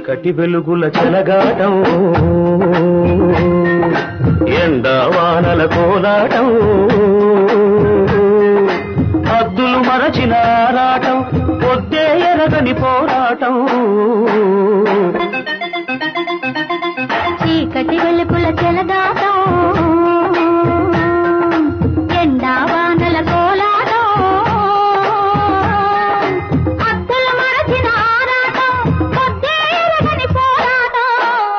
చీకటి వెలుగుల చెలగాటం ఎండ వానల కోలాటం హద్దులు మరచిన ఆరాటం పొద్దే ఎరగని పోరాటం చీకటి వెలుగుల చెలగాటం ఎండా వానల కోలాటం అద్దులు మరచిన ఆరాటం పొద్దే ఎరగని పోరాటం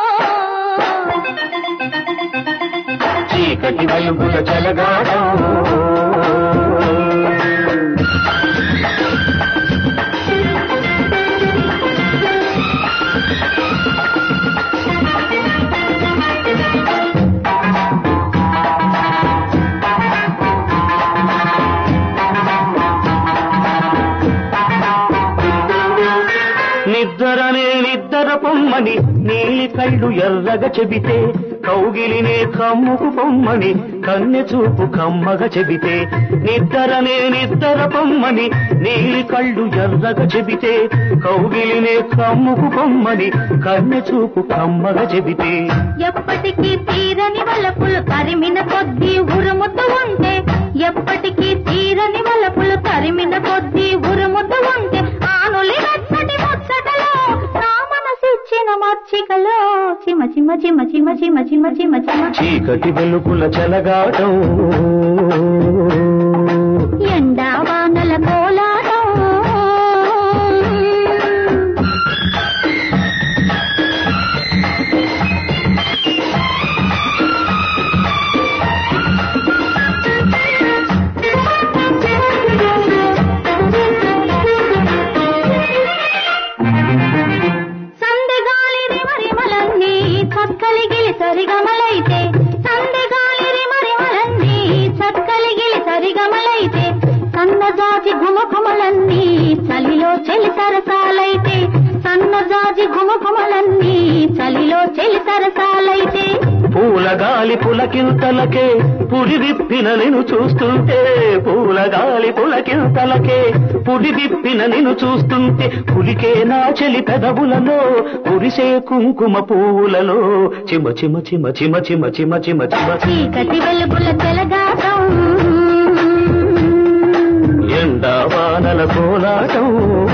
చీకటి వెలుగుల చెలగాటం నిద్దరనే నిద్దర పొమ్మని నీలి కళ్ళు ఎర్రగా చెబితే కౌగిలినే కమ్ముకు పొమ్మని కన్నె చూపు కమ్మగా చెబితే నిద్దరనే నిద్దర పొమ్మని నీలి కళ్ళు ఎర్రగా చెబితే కౌగిలినే కమ్ముకు పొమ్మని కన్నె చూపు కమ్మగా చెబితే ఎప్పటికీ తీరని వలపులు తరిమిన కొద్దీ ఉరుముతూ ఉంటే ఎప్పటికీ తీరని వలపులు తరిమిన కొద్దీ ఉరుముతూ ఉంటే ఆనులి వెచ్చటి ముచ్చటలో నా మనసిచ్చిన మచ్చికలో చిమ చిమ చిమ చిమ చిమ చిమ చిమ చిమ చీకటి వెలుగుల చెలగాటం ఎండా వానల కోలాటం సందెగాలి రిమరిమలన్నీ చక్కలిగిలి సరిగమలైతే సందెగాలి రిమరిమలన్నీ చక్కలిగిలి సరిగమలైతే సన్నజాజి ఘుమఘుమలన్నీ చలిలో చెలి సరసాలైతే సన్నజాజి ఘుమఘుమలన్నీ చలిలో చెలి సరసాలైతే పూల గాలి పులకింతలకే పుడి విప్పిన నిన్ను చూస్తుంటే పూల గాలి పులకింతలకే పుడి విప్పిన నిన్ను చూస్తుంటే పులికే నా చెలి పెదవులలో కురిసే కుంకుమ పువ్వులలో చిమ చిమ చిమ చిమ చిమ చిమ చిమ చిమ చీకటి వెలుగుల చెలగాటం ఎండ వానల కోలాటం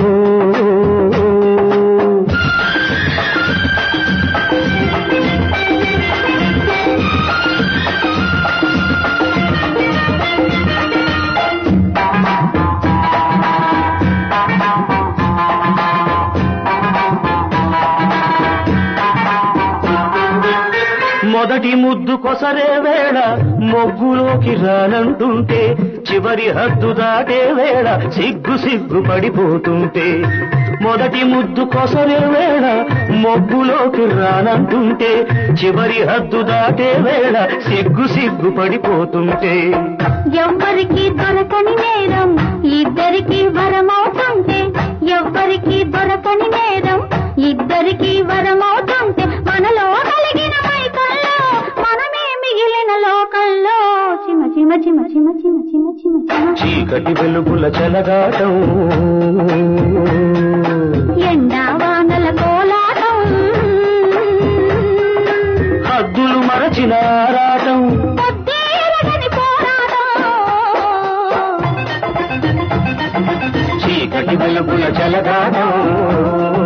మొదటి ముద్దు కొసరే వేళ మొగ్గులోకి రానంటుంటే చివరి హద్దు దాటే వేళ సిగ్గు సిగ్గు పడిపోతుంటే మొదటి ముద్దు కొసరే వేళ మొగ్గులోకి రానంటుంటే చివరి హద్దు దాటే వేళ సిగ్గు సిగ్గు పడిపోతుంటే ఎవ్వరికి దొరకని నేరం ఇద్దరికి వరమవుతుంటే ఎవ్వరికి దొరకని నేరం ఇద్దరికి వరమవుతుంటే మనలో కలిగిన మైకల్లో మనమే మిగిలిన లోకల్లో చిమ చిమ చిమ చిమ చిమ చిమ చిమ చిమ చీకటి వెలుగుల చెలగాటం ఎండా వానల కోలాటం హద్దులు మరచిన ఆరాటం పొద్దేరగని పోరాటం చీకటి వెలుగుల చెలగాటం